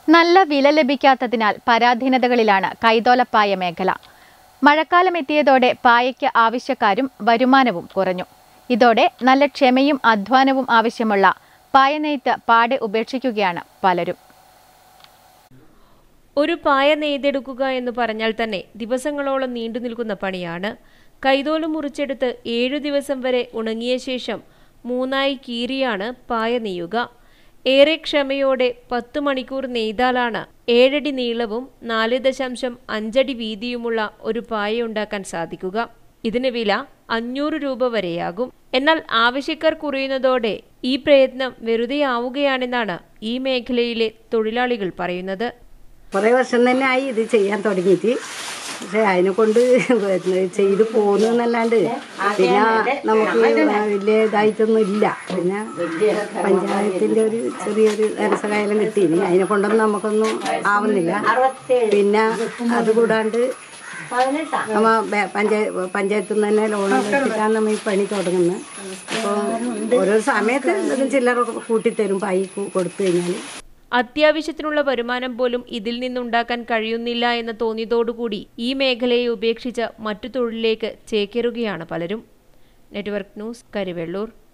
നല്ല വില ലഭിക്കാത്തതിനാൽ പരാധീനതകളിലാണ് കൈതോലപ്പായ മേഖല മഴക്കാലം എത്തിയതോടെ പായയ്ക്ക് ആവശ്യക്കാരും വരുമാനവും കുറഞ്ഞു ഇതോടെ നല്ല ക്ഷമയും അധ്വാനവും ആവശ്യമുള്ള പായ നെയ്ത്ത് പാടെ ഉപേക്ഷിക്കുകയാണ് പലരും ഒരു പായ നെയ്തെടുക്കുക എന്ന് പറഞ്ഞാൽ തന്നെ ദിവസങ്ങളോളം നീണ്ടു നിൽക്കുന്ന പണിയാണ് കൈതോല് മുറിച്ചെടുത്ത് ഏഴു ദിവസം വരെ ഉണങ്ങിയ ശേഷം മൂന്നായി കീറിയാണ് പായ നെയ്യുക ഏറെ ക്ഷമയോടെ പത്ത് മണിക്കൂർ നെയ്താലാണ് ഏഴടി നീളവും നാല് ദശാംശം അഞ്ചടി വീതിയുമുള്ള ഒരു പായ ഉണ്ടാക്കാൻ സാധിക്കുക ഇതിന് വില അഞ്ഞൂറ് രൂപ വരെയാകും എന്നാൽ ആവശ്യക്കാർ കുറയുന്നതോടെ ഈ പ്രയത്നം വെറുതെയാവുകയാണെന്നാണ് ഈ മേഖലയിലെ തൊഴിലാളികൾ പറയുന്നത് കുറേ വർഷം തന്നെ ആയി ഇത് ചെയ്യാൻ തുടങ്ങിയിട്ട് പക്ഷെ അതിനെ കൊണ്ട് ചെയ്ത് പോകുന്നു എന്നല്ലാണ്ട് പിന്നെ നമുക്ക് വലിയ ഇതായിട്ടൊന്നും ഇല്ല പിന്നെ പഞ്ചായത്തിന്റെ ഒരു ചെറിയൊരു ധനസഹായം കിട്ടീനി അതിനെ കൊണ്ടൊന്നും നമുക്കൊന്നും ആവുന്നില്ല പിന്നെ അതുകൂടാണ്ട് നമ്മ ബേ- പഞ്ചായത്ത് പഞ്ചായത്തിൽ നിന്ന് തന്നെ ലോൺ എടുത്തിട്ടാണ് നമ്മൾ ഈ പണി തുടങ്ങുന്നത് അപ്പോൾ ഓരോ സമയത്ത് എന്തെങ്കിലും ചില്ലറ കൂട്ടിത്തരും പൈ കൊടുത്തു കഴിഞ്ഞാൽ അത്യാവശ്യത്തിനുള്ള വരുമാനം പോലും ഇതിൽ നിന്നുണ്ടാക്കാൻ കഴിയുന്നില്ല എന്ന് തോന്നിയതോടുകൂടി ഈ മേഖലയെ ഉപേക്ഷിച്ച് മറ്റു തൊഴിലിലേക്ക് ചേക്കേറുകയാണ് പലരും നെറ്റ്വർക്ക് ന്യൂസ് കരിവെള്ളൂർ